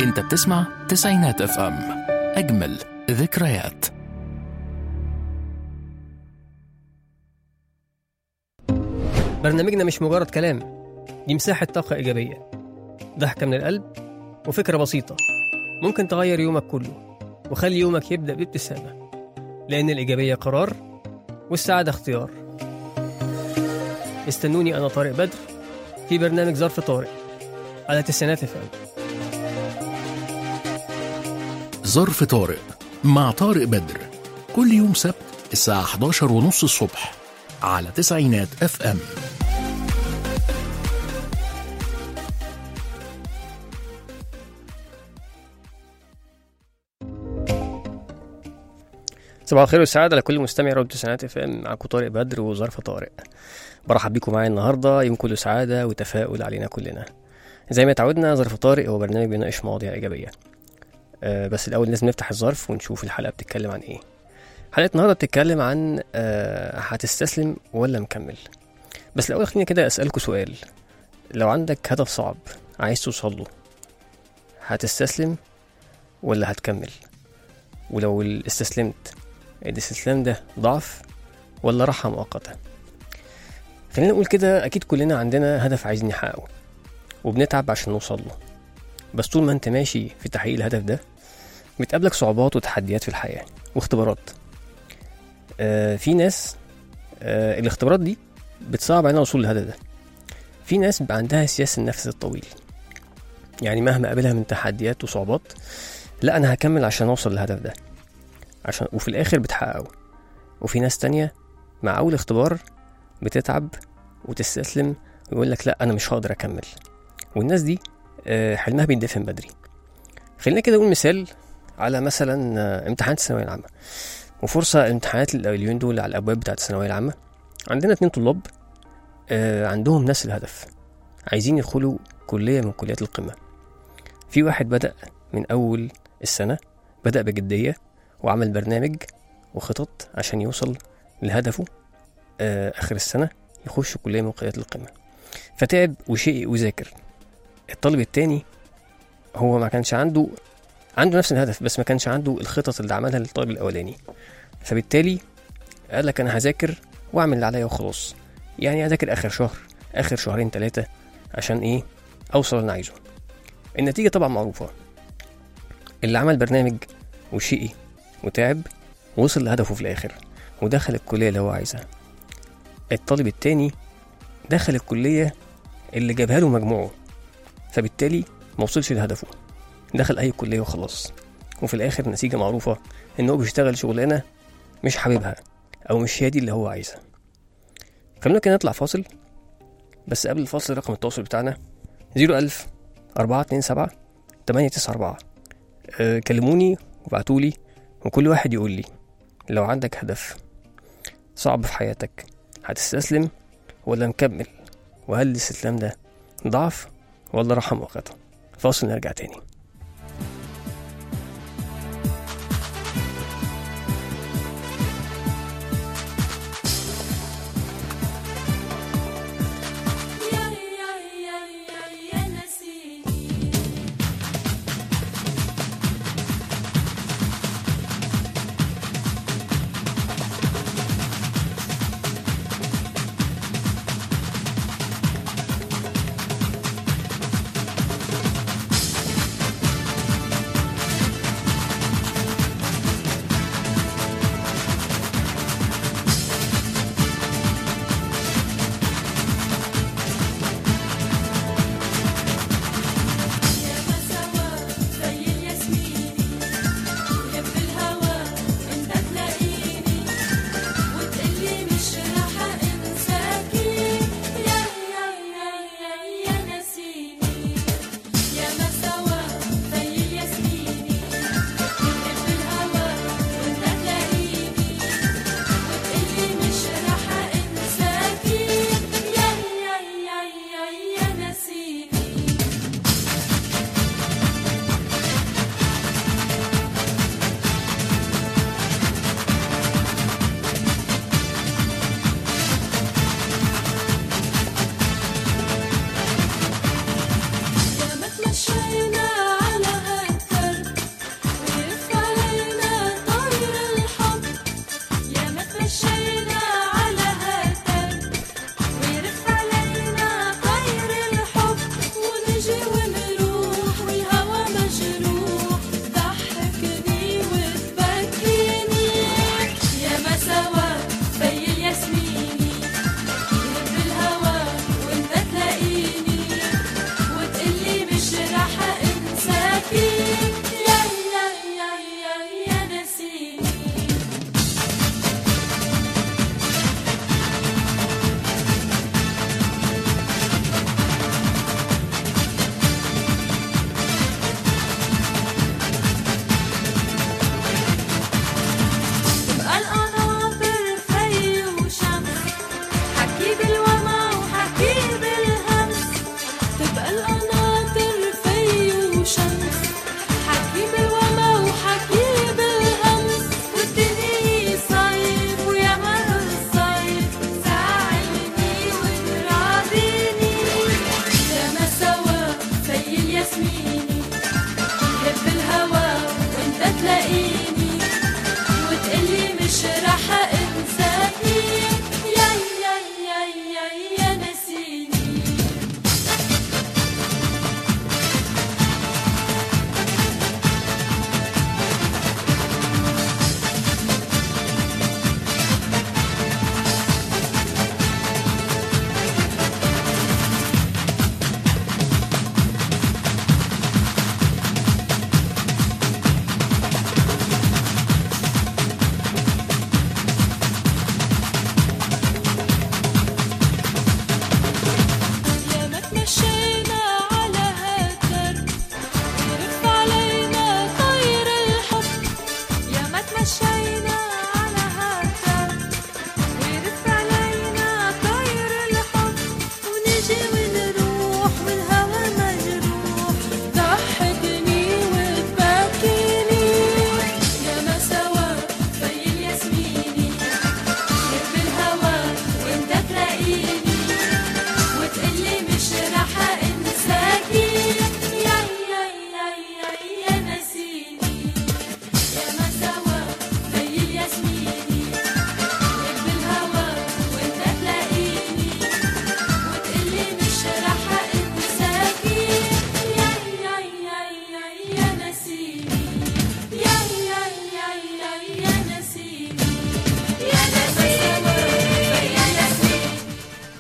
انت بتسمع تسعينات اف ام اجمل ذكريات برنامجنا مش مجرد كلام دي مساحة طاقة إيجابية ضحكة من القلب وفكرة بسيطة ممكن تغير يومك كله وخلي يومك يبدأ بابتسامة لأن الإيجابية قرار والسعادة اختيار استنوني أنا طارق بدر في برنامج ظرف طارق على تسعينات فم ظرف طارق مع طارق بدر كل يوم سبت الساعة 11 ونص الصبح على تسعينات اف ام صباح الخير والسعادة لكل مستمع راديو تسعينات اف ام معاكم طارق بدر وظرف طارق برحب بيكم معايا النهارده يوم كله سعادة وتفاؤل علينا كلنا زي ما اتعودنا ظرف طارق هو برنامج بيناقش مواضيع إيجابية أه بس الأول لازم نفتح الظرف ونشوف الحلقة بتتكلم عن إيه حلقة النهارده بتتكلم عن أه هتستسلم ولا مكمل بس الأول خليني كده أسألكوا سؤال لو عندك هدف صعب عايز توصل له هتستسلم ولا هتكمل ولو استسلمت الاستسلام ده ضعف ولا راحة مؤقتة خلينا نقول كده أكيد كلنا عندنا هدف عايزين نحققه وبنتعب عشان نوصل له بس طول ما انت ماشي في تحقيق الهدف ده بتقابلك صعوبات وتحديات في الحياة واختبارات آه في ناس آه الاختبارات دي بتصعب علينا الوصول للهدف ده في ناس بيبقى عندها سياسة النفس الطويل يعني مهما قابلها من تحديات وصعوبات لا انا هكمل عشان اوصل للهدف ده عشان وفي الاخر بتحققه وفي ناس تانية مع اول اختبار بتتعب وتستسلم ويقول لك لا انا مش هقدر اكمل والناس دي آه، حلمها بيندفن بدري خلينا كده نقول مثال على مثلا آه، امتحانات الثانويه العامه وفرصه الامتحانات اليومين دول على الابواب بتاعت الثانويه العامه عندنا اتنين طلاب آه، عندهم نفس الهدف عايزين يدخلوا كليه من كليات القمه في واحد بدا من اول السنه بدا بجديه وعمل برنامج وخطط عشان يوصل لهدفه آه، اخر السنه يخش كليه من كليات القمه فتعب وشقي وذاكر الطالب التاني هو ما كانش عنده عنده نفس الهدف بس ما كانش عنده الخطط اللي عملها للطالب الاولاني فبالتالي قال لك انا هذاكر واعمل اللي عليا وخلاص يعني اذاكر اخر شهر اخر شهرين ثلاثه عشان ايه اوصل اللي انا عايزه النتيجه طبعا معروفه اللي عمل برنامج وشقي وتعب وصل لهدفه في الاخر ودخل الكليه اللي هو عايزها الطالب التاني دخل الكليه اللي جابها له مجموعه فبالتالي ما وصلش لهدفه دخل اي كليه وخلاص وفي الاخر النتيجه معروفه ان هو بيشتغل شغلانه مش حاببها او مش هي دي اللي هو عايزها خلونا كده نطلع فاصل بس قبل الفاصل رقم التواصل بتاعنا 01000 427 894 أه كلموني وابعتولي وكل واحد يقول لي لو عندك هدف صعب في حياتك هتستسلم ولا مكمل وهل الاستسلام ده ضعف ولا راحة مؤقتة فاصل نرجع تاني يا يا يا يا يا نسيني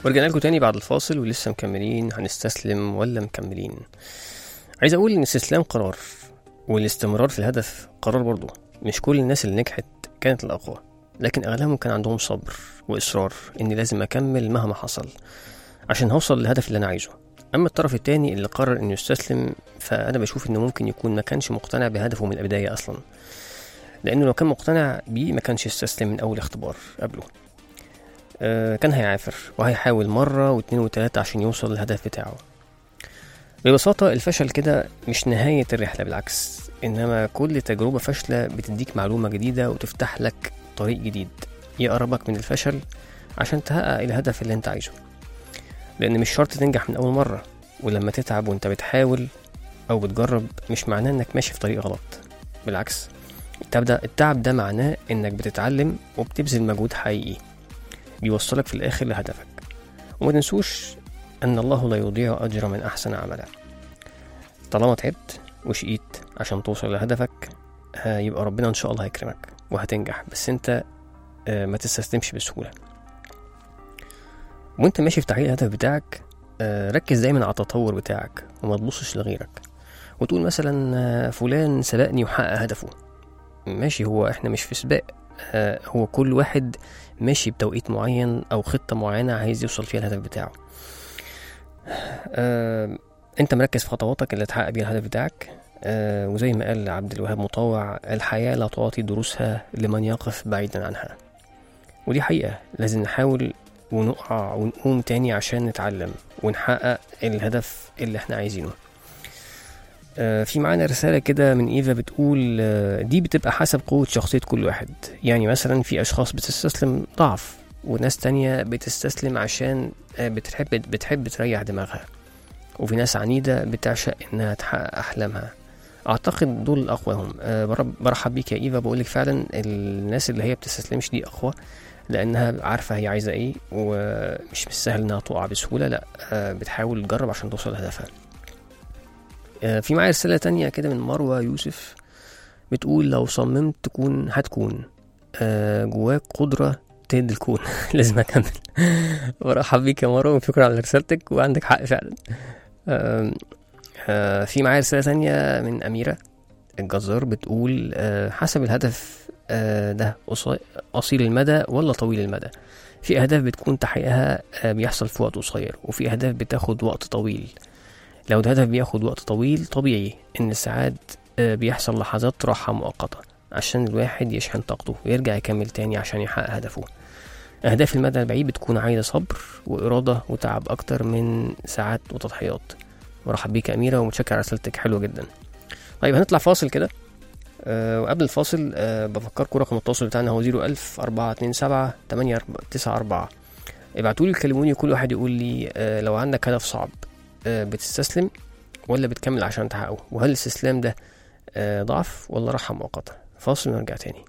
ورجعنا لكم تاني بعد الفاصل ولسه مكملين هنستسلم ولا مكملين عايز اقول ان الاستسلام قرار والاستمرار في الهدف قرار برضه مش كل الناس اللي نجحت كانت الاقوى لكن اغلبهم كان عندهم صبر واصرار اني لازم اكمل مهما حصل عشان هوصل للهدف اللي انا عايزه اما الطرف التاني اللي قرر انه يستسلم فانا بشوف انه ممكن يكون ما كانش مقتنع بهدفه من البدايه اصلا لانه لو كان مقتنع بيه ما كانش يستسلم من اول اختبار قبله آه، كان هيعافر وهيحاول مرة واتنين وتلاتة عشان يوصل للهدف بتاعه ببساطة الفشل كده مش نهاية الرحلة بالعكس إنما كل تجربة فاشلة بتديك معلومة جديدة وتفتح لك طريق جديد يقربك من الفشل عشان تحقق الهدف اللي انت عايزه لأن مش شرط تنجح من أول مرة ولما تتعب وانت بتحاول أو بتجرب مش معناه إنك ماشي في طريق غلط بالعكس التعب ده, التعب ده معناه إنك بتتعلم وبتبذل مجهود حقيقي بيوصلك في الآخر لهدفك وما تنسوش أن الله لا يضيع أجر من أحسن عملا طالما تعبت وشقيت عشان توصل لهدفك آه، يبقى ربنا إن شاء الله هيكرمك وهتنجح بس أنت آه، ما تستسلمش بسهولة وانت ماشي في تحقيق الهدف بتاعك آه، ركز دايما على التطور بتاعك وما تبصش لغيرك وتقول مثلا آه، فلان سبقني وحقق هدفه ماشي هو احنا مش في سباق آه، هو كل واحد ماشي بتوقيت معين او خطه معينه عايز يوصل فيها الهدف بتاعه آه، انت مركز في خطواتك اللي تحقق بيها الهدف بتاعك آه، وزي ما قال عبد الوهاب مطوع الحياه لا تعطي دروسها لمن يقف بعيدا عنها ودي حقيقه لازم نحاول ونقع ونقوم تاني عشان نتعلم ونحقق الهدف اللي احنا عايزينه آه، في معانا رسالة كده من إيفا بتقول آه، دي بتبقى حسب قوة شخصية كل واحد يعني مثلا في أشخاص بتستسلم ضعف وناس تانية بتستسلم عشان آه، بتحب بتحب تريح دماغها وفي ناس عنيدة بتعشق إنها تحقق أحلامها أعتقد دول الأقواهم أه برب- برحب بيك يا إيفا بقولك فعلا الناس اللي هي بتستسلمش دي أقوى لأنها عارفة هي عايزة إيه ومش مش سهل إنها تقع بسهولة لأ أه بتحاول تجرب عشان توصل لهدفها آه، في معايا رسالة تانية كده من مروة يوسف بتقول لو صممت تكون هتكون آه، جواك قدرة تهد الكون لازم أكمل برحب بيك يا مروة وشكرا على رسالتك وعندك حق فعلا آم، آه، في معايا رسالة تانية من أميرة الجزار بتقول آه، حسب الهدف آه، ده قصي- قصير المدى ولا طويل المدى في أهداف بتكون تحقيقها آه، بيحصل في وقت قصير وفي أهداف بتاخد وقت طويل لو الهدف بياخد وقت طويل طبيعي إن ساعات آه، بيحصل لحظات راحة مؤقتة عشان الواحد يشحن طاقته ويرجع يكمل تاني عشان يحقق هدفه أهداف المدى البعيد بتكون عايزة صبر وإرادة وتعب أكتر من ساعات وتضحيات مرحب بيك يا أميرة ومتشكر على رسالتك حلوة جدا طيب هنطلع فاصل كده أه وقبل الفاصل أه بفكركم رقم التواصل بتاعنا هو 01000 427 894 ابعتولي كلموني كل واحد يقول لي أه لو عندك هدف صعب أه بتستسلم ولا بتكمل عشان تحققه وهل الاستسلام ده أه ضعف ولا راحة مؤقتة فاصل ونرجع تاني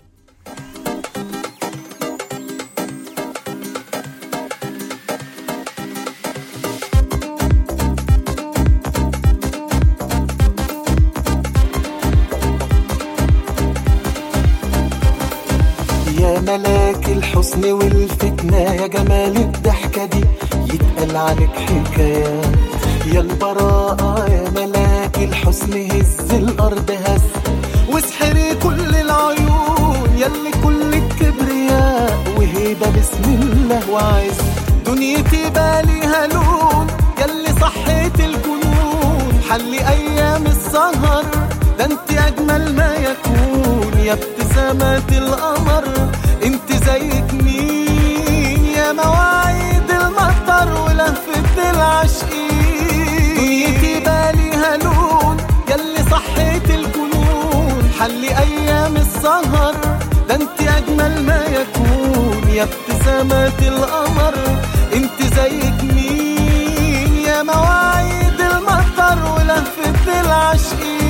يا ملاك الحسن والفتنة يا جمال الضحكة دي يتقال عنك حكايات يا البراءة يا ملاك الحسن هز الأرض هز واسحري كل العيون يلي كل الكبرياء وهيبة بسم الله وعز دنيتي باليها لون يلي صحيت الجنون حلي أيام السهر ده انت أجمل ما يكون يا ابتسامات القمر انت زيك مين يا مواعيد المطر ولهفة العاشقين دنيتي باليها لون يلي صحيت الجنون حلي ايام السهر ده انت اجمل ما يكون يا ابتسامات القمر انت زيك مين يا مواعيد المطر ولهفة العاشقين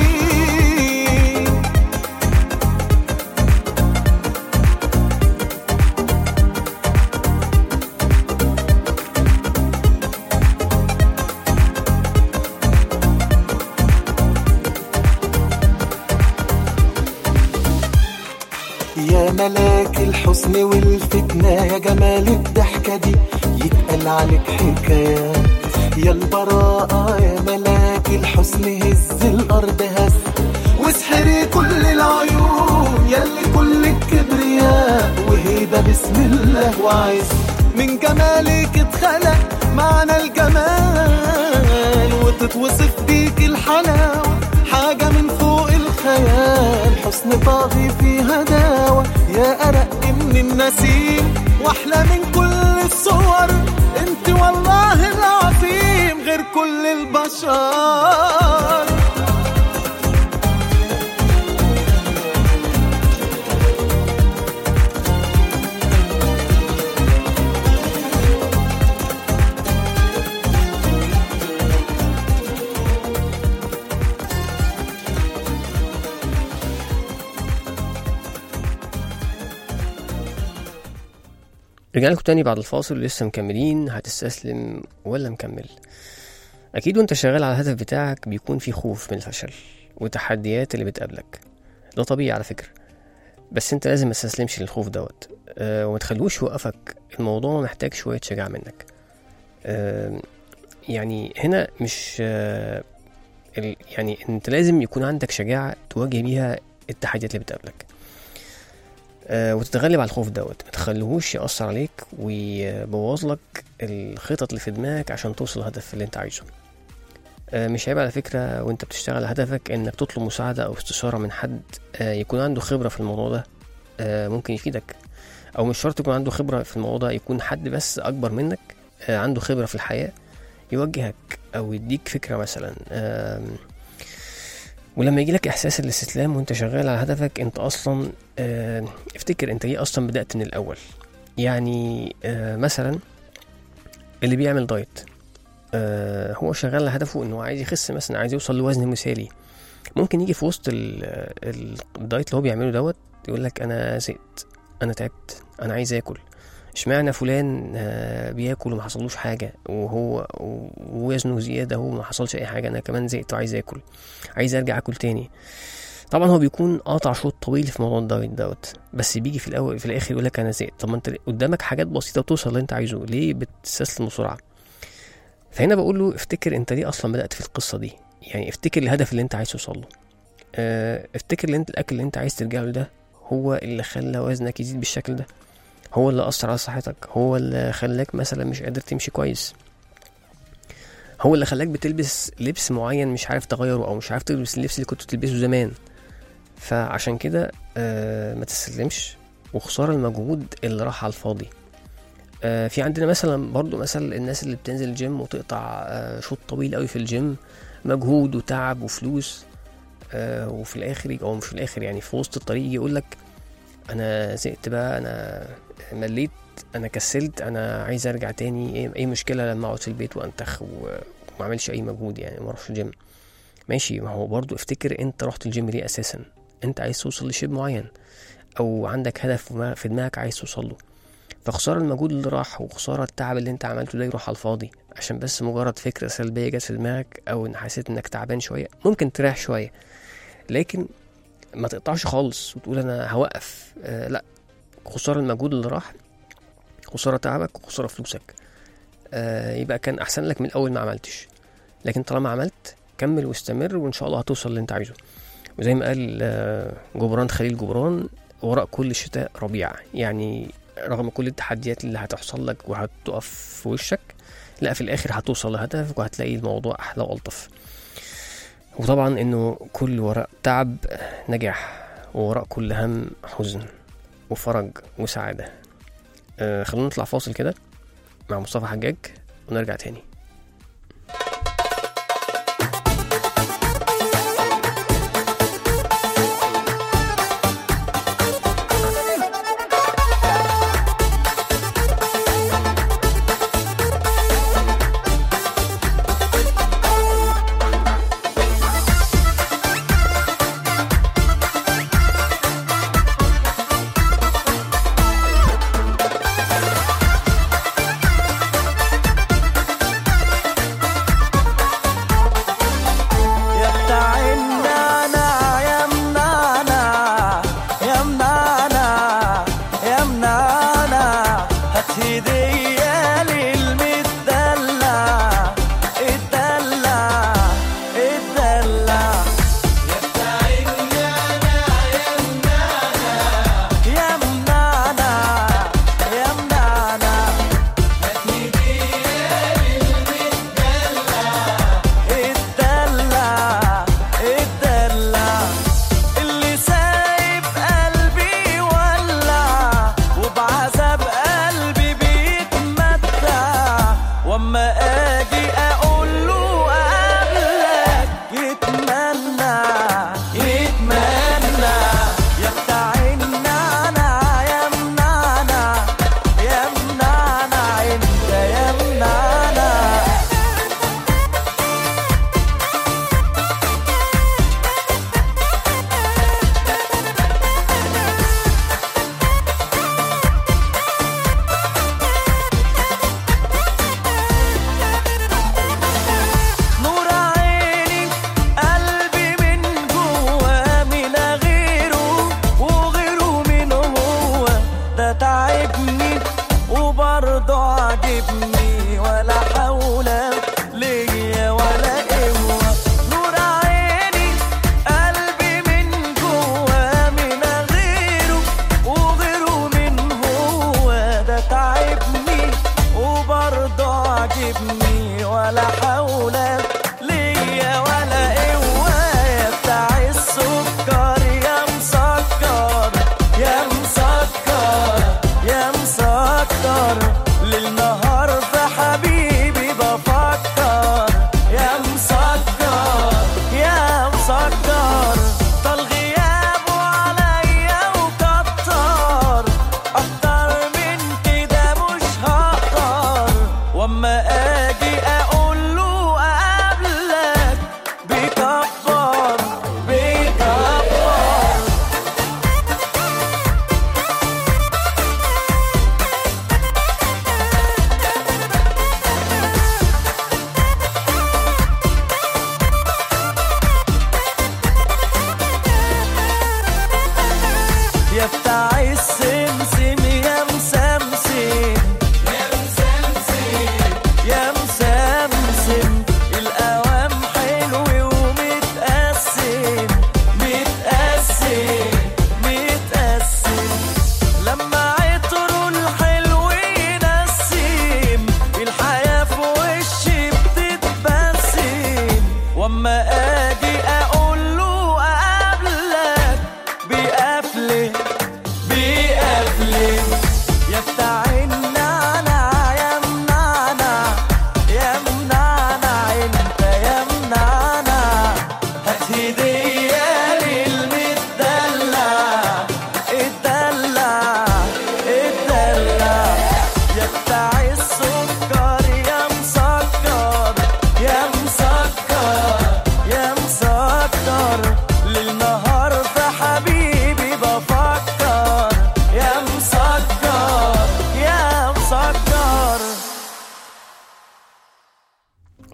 يا ملاك الحسن والفتنة يا جمال الضحكة دي يتقال عليك حكايات يا البراءة يا ملاك الحسن هز الأرض هز واسحري كل العيون يلي كل الكبرياء وهيبة بسم الله وعز من جمالك اتخلق معنى الجمال وتتوصف بيك الحلاوة حاجة من فوق الخيال حسن طاغي فيها داوة يا أرق من النسيم واحلى من كل الصور انت والله العظيم غير كل البشر رجعنا لكم تاني بعد الفاصل لسه مكملين هتستسلم ولا مكمل اكيد وانت شغال على الهدف بتاعك بيكون في خوف من الفشل وتحديات اللي بتقابلك ده طبيعي على فكرة بس انت لازم ما تستسلمش للخوف دوت أه وما تخلوش يوقفك الموضوع محتاج شوية شجاعة منك أه يعني هنا مش أه ال- يعني انت لازم يكون عندك شجاعة تواجه بيها التحديات اللي بتقابلك آه، وتتغلب على الخوف دوت ما تخليهوش يأثر عليك ويبوظ لك الخطط اللي في دماغك عشان توصل للهدف اللي انت عايزه آه، مش عيب على فكرة وانت بتشتغل على هدفك انك تطلب مساعدة او استشارة من حد آه، يكون عنده خبرة في الموضوع ده آه، ممكن يفيدك او مش شرط يكون عنده خبرة في الموضوع ده يكون حد بس اكبر منك آه، عنده خبرة في الحياة يوجهك او يديك فكرة مثلا آم، ولما يجيلك احساس الاستسلام وانت شغال على هدفك انت اصلا آه، افتكر انت ليه اصلا بدأت من الاول يعني آه، مثلا اللي بيعمل دايت آه، هو شغال على هدفه انه عايز يخس مثلا عايز يوصل لوزن مثالي ممكن يجي في وسط ال- ال- الدايت اللي هو بيعمله دوت يقول لك انا زهقت انا تعبت انا عايز اكل اشمعنى فلان آه، بياكل وما حصلوش حاجه وهو ووزنه زياده هو ما حصلش اي حاجه انا كمان زهقت وعايز اكل عايز ارجع اكل تاني طبعا هو بيكون قاطع شوط طويل في موضوع الدايت دوت بس بيجي في الاول في الاخر يقول لك انا زهقت طب ما انت قدامك حاجات بسيطه توصل اللي انت عايزه ليه بتستسلم بسرعه فهنا بقول له افتكر انت ليه اصلا بدات في القصه دي يعني افتكر الهدف اللي انت عايز توصل له اه افتكر اللي انت الاكل اللي انت عايز ترجع له ده هو اللي خلى وزنك يزيد بالشكل ده هو اللي اثر على صحتك هو اللي خلاك مثلا مش قادر تمشي كويس هو اللي خلاك بتلبس لبس معين مش عارف تغيره او مش عارف تلبس اللبس اللي كنت تلبسه زمان فعشان كده آه ما تستسلمش وخسارة المجهود اللي راح على الفاضي آه في عندنا مثلا برضو مثلا الناس اللي بتنزل الجيم وتقطع آه شوط طويل قوي في الجيم مجهود وتعب وفلوس آه وفي الاخر او مش في الاخر يعني في وسط الطريق يجي يقول لك انا زهقت بقى انا مليت انا كسلت انا عايز ارجع تاني ايه ايه مشكله لما اقعد في البيت وانتخ و- وما اعملش اي مجهود يعني ما اروحش الجيم ماشي ما هو برضو افتكر انت رحت الجيم ليه اساسا انت عايز توصل لشيب معين او عندك هدف في دماغ- في دماغك عايز توصل له فخسارة المجهود اللي راح وخسارة التعب اللي انت عملته ده يروح على الفاضي عشان بس مجرد فكرة سلبية جت في دماغك او ان حسيت انك تعبان شوية ممكن تريح شوية لكن ما تقطعش خالص وتقول انا هوقف آه لا خسارة المجهود اللي راح خسارة تعبك وخسارة فلوسك آه يبقى كان احسن لك من الاول ما عملتش لكن طالما عملت كمل واستمر وان شاء الله هتوصل اللي انت عايزه وزي ما قال آه، جبران خليل جبران وراء كل شتاء ربيع يعني رغم كل التحديات اللي هتحصل لك وهتقف في وشك لا في الاخر هتوصل لهدفك وهتلاقي الموضوع احلى والطف وطبعا انه كل وراء تعب نجاح ووراء كل هم حزن وفرج وسعادة آه خلونا نطلع فاصل كده مع مصطفى حجاج ونرجع تاني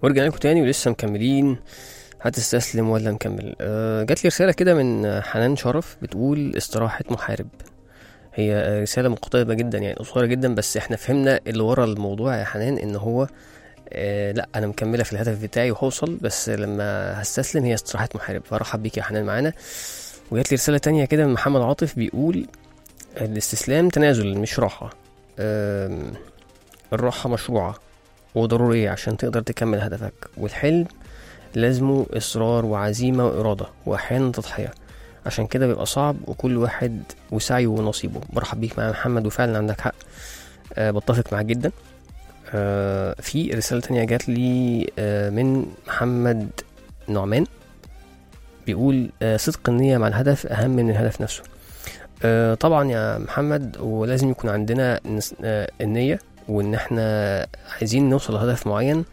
ورجعنا لكم تاني ولسه مكملين هتستسلم ولا نكمل أه جات لي رسالة كده من حنان شرف بتقول استراحة محارب هي رسالة مقتضبة جدا يعني قصيرة جدا بس احنا فهمنا اللي ورا الموضوع يا حنان ان هو آه لا انا مكملة في الهدف بتاعي وهوصل بس لما هستسلم هي استراحة محارب فرحب بيك يا حنان معانا وجات لي رسالة تانية كده من محمد عاطف بيقول الاستسلام تنازل مش راحة آم، الراحة مشروعة وضرورية عشان تقدر تكمل هدفك والحلم لازمه إصرار وعزيمة وإرادة وأحيانا تضحية عشان كده بيبقى صعب وكل واحد وسعيه ونصيبه برحب بيك معايا محمد وفعلا عندك حق أه بتفق معاك جدا أه في رسالة تانية جات لي أه من محمد نعمان بيقول أه صدق النية مع الهدف أهم من الهدف نفسه أه طبعا يا محمد ولازم يكون عندنا نس- أه النية وإن احنا عايزين نوصل لهدف معين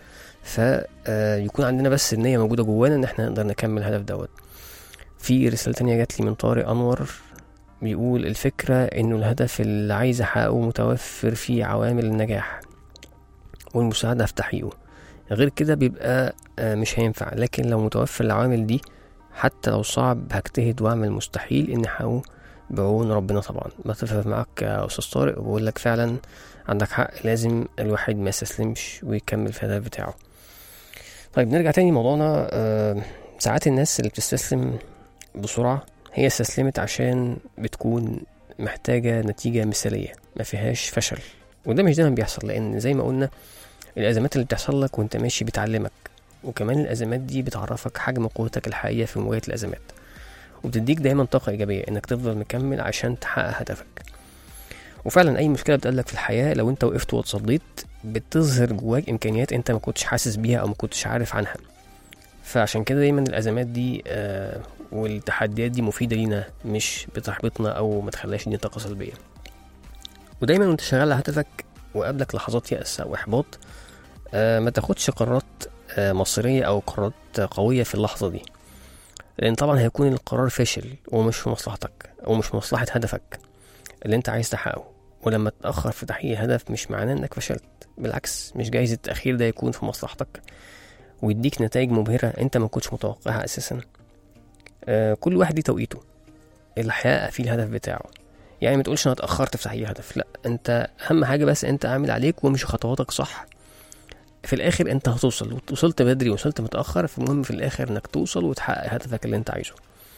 فيكون عندنا بس النية موجودة جوانا إن احنا نقدر نكمل الهدف دوت في رسالة تانية جات لي من طارق أنور بيقول الفكرة إنه الهدف اللي عايز أحققه متوفر فيه عوامل النجاح والمساعدة في تحقيقه غير كده بيبقى آه، مش هينفع لكن لو متوفر العوامل دي حتى لو صعب هجتهد وأعمل مستحيل إني أحققه بعون ربنا طبعا بتفق معاك يا أستاذ طارق وبقول لك فعلا عندك حق لازم الواحد ما يستسلمش ويكمل في الهدف بتاعه طيب نرجع تاني موضوعنا آه، ساعات الناس اللي بتستسلم بسرعة هي استسلمت عشان بتكون محتاجة نتيجة مثالية ما فيهاش فشل وده مش دايما بيحصل لأن زي ما قلنا الأزمات اللي بتحصل لك وأنت ماشي بتعلمك وكمان الأزمات دي بتعرفك حجم قوتك الحقيقية في مواجهة الأزمات وبتديك دايما طاقة إيجابية إنك تفضل مكمل عشان تحقق هدفك وفعلا أي مشكلة بتقابلك في الحياة لو أنت وقفت واتصديت بتظهر جواك إمكانيات أنت ما كنتش حاسس بيها أو ما كنتش عارف عنها فعشان كده دايما الأزمات دي آه والتحديات دي مفيدة لينا مش بتحبطنا أو ما تخليش دي طاقة سلبية ودايما وانت شغال على هدفك وقابلك لحظات يأس أو إحباط آه ما تاخدش قرارات آه مصيرية أو قرارات قوية في اللحظة دي لأن طبعا هيكون القرار فاشل ومش في مصلحتك أو مش في مصلحة هدفك اللي انت عايز تحققه ولما تتأخر في تحقيق الهدف مش معناه انك فشلت بالعكس مش جايز التأخير ده يكون في مصلحتك ويديك نتائج مبهرة انت ما كنتش متوقعها أساسا آه كل واحد ليه توقيته اللي هيحقق فيه الهدف بتاعه يعني ما تقولش انا اتأخرت في تحقيق الهدف لا انت اهم حاجة بس انت عامل عليك ومشي خطواتك صح في الاخر انت هتوصل وصلت بدري وصلت متأخر فالمهم في الاخر انك توصل وتحقق هدفك اللي انت عايزه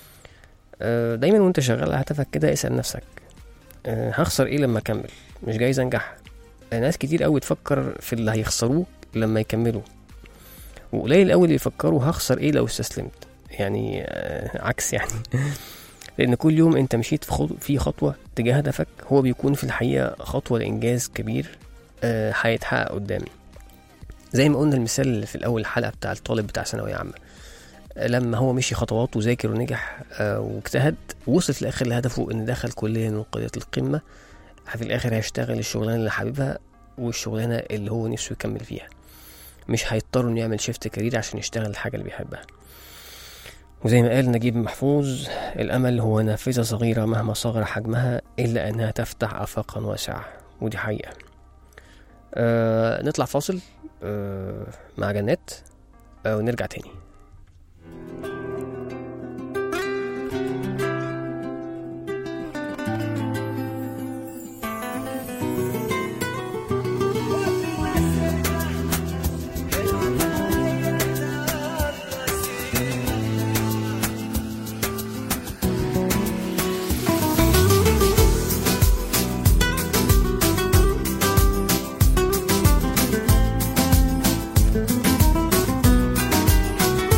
آه دايما وانت شغال على هدفك كده اسأل نفسك آه هخسر ايه لما اكمل مش جايز انجح آه ناس كتير قوي تفكر في اللي هيخسروه لما يكملوا وقليل قوي اللي يفكروا هخسر ايه لو استسلمت يعني آه عكس يعني لان كل يوم انت مشيت في خطوة, في خطوه تجاه هدفك هو بيكون في الحقيقه خطوه لانجاز كبير آه، هيتحقق قدام زي ما قلنا المثال اللي في الاول الحلقه بتاع الطالب بتاع ثانويه عامه آه، لما هو مشي خطوات وذاكر ونجح آه، واجتهد وصل في الاخر لهدفه ان دخل كليه من كليات القمه في الاخر هيشتغل الشغلانه اللي حاببها والشغلانه اللي هو نفسه يكمل فيها مش هيضطر انه يعمل شيفت كارير عشان يشتغل الحاجه اللي بيحبها وزي ما قال نجيب محفوظ الأمل هو نافذة صغيرة مهما صغر حجمها إلا أنها تفتح آفاقا واسعة ودي حقيقة أه نطلع فاصل أه مع جنات أه ونرجع تاني Thank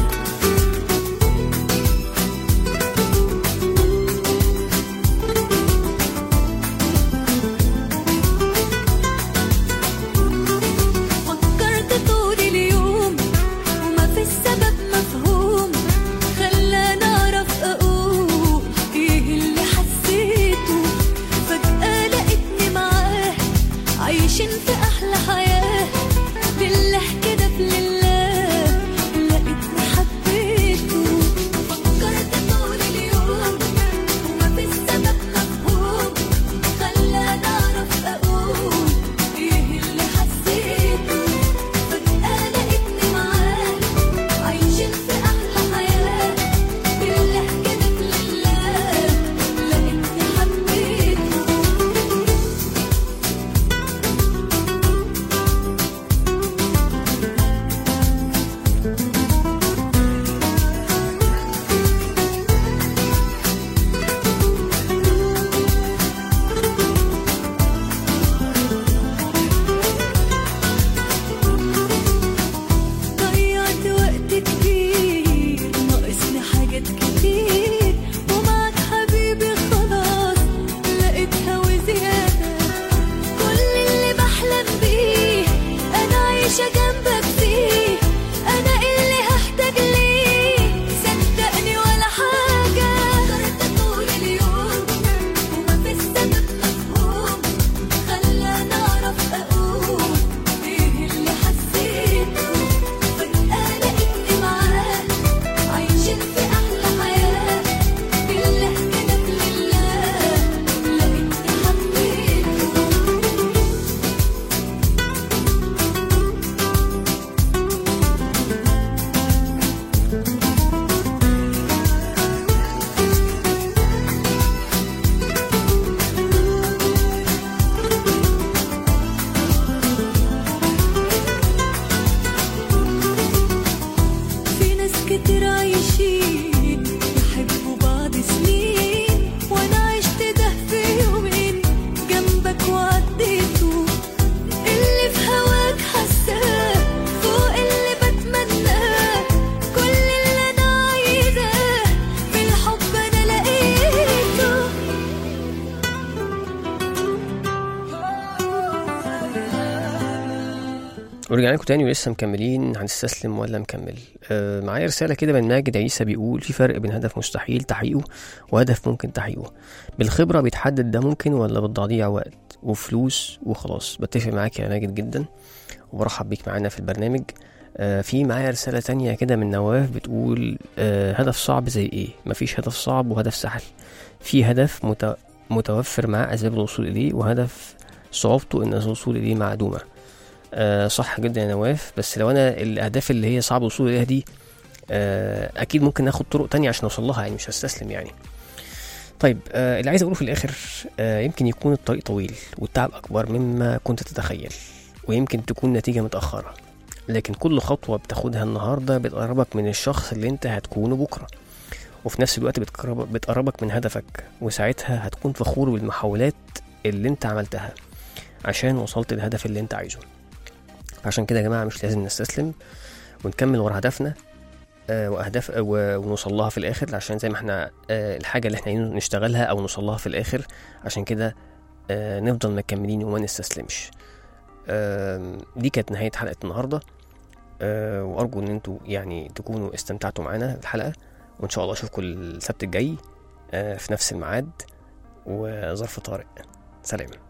ورجعنا لكم تاني ولسه مكملين هنستسلم ولا مكمل آه معايا رسالة كده من ماجد عيسى بيقول في فرق بين هدف مستحيل تحقيقه وهدف ممكن تحقيقه بالخبرة بيتحدد ده ممكن ولا بالتضييع وقت وفلوس وخلاص بتفق معاك يا ماجد جدا وبرحب بيك معانا في البرنامج آه في معايا رسالة تانية كده من نواف بتقول آه هدف صعب زي ايه مفيش هدف صعب وهدف سهل في هدف مت... متوفر معاه أسباب الوصول إليه وهدف صعوبته إن الوصول إليه معدومة آه صح جدا يا نواف بس لو أنا الأهداف اللي هي صعب الوصول إليها دي آه أكيد ممكن ناخد طرق تانية عشان أوصل لها يعني مش هستسلم يعني طيب آه اللي عايز أقوله في الآخر آه يمكن يكون الطريق طويل والتعب أكبر مما كنت تتخيل ويمكن تكون نتيجة متأخرة لكن كل خطوة بتاخدها النهاردة بتقربك من الشخص اللي انت هتكونه بكرة وفي نفس الوقت بتقرب- بتقربك من هدفك وساعتها هتكون فخور بالمحاولات اللي انت عملتها عشان وصلت للهدف اللي انت عايزه عشان كده يا جماعة مش لازم نستسلم ونكمل ورا هدفنا آه، واهداف آه، و- ونوصل لها في الاخر عشان زي ما احنا آه، الحاجة اللي احنا عايزين نشتغلها او نوصل لها في الاخر عشان كده آه، نفضل مكملين وما نستسلمش آم، دي كانت نهاية حلقة النهاردة آه، وأرجو إن انتوا يعني تكونوا استمتعتوا معانا في الحلقة وإن شاء الله أشوفكم السبت الجاي آه، في نفس الميعاد وظرف طارق سلام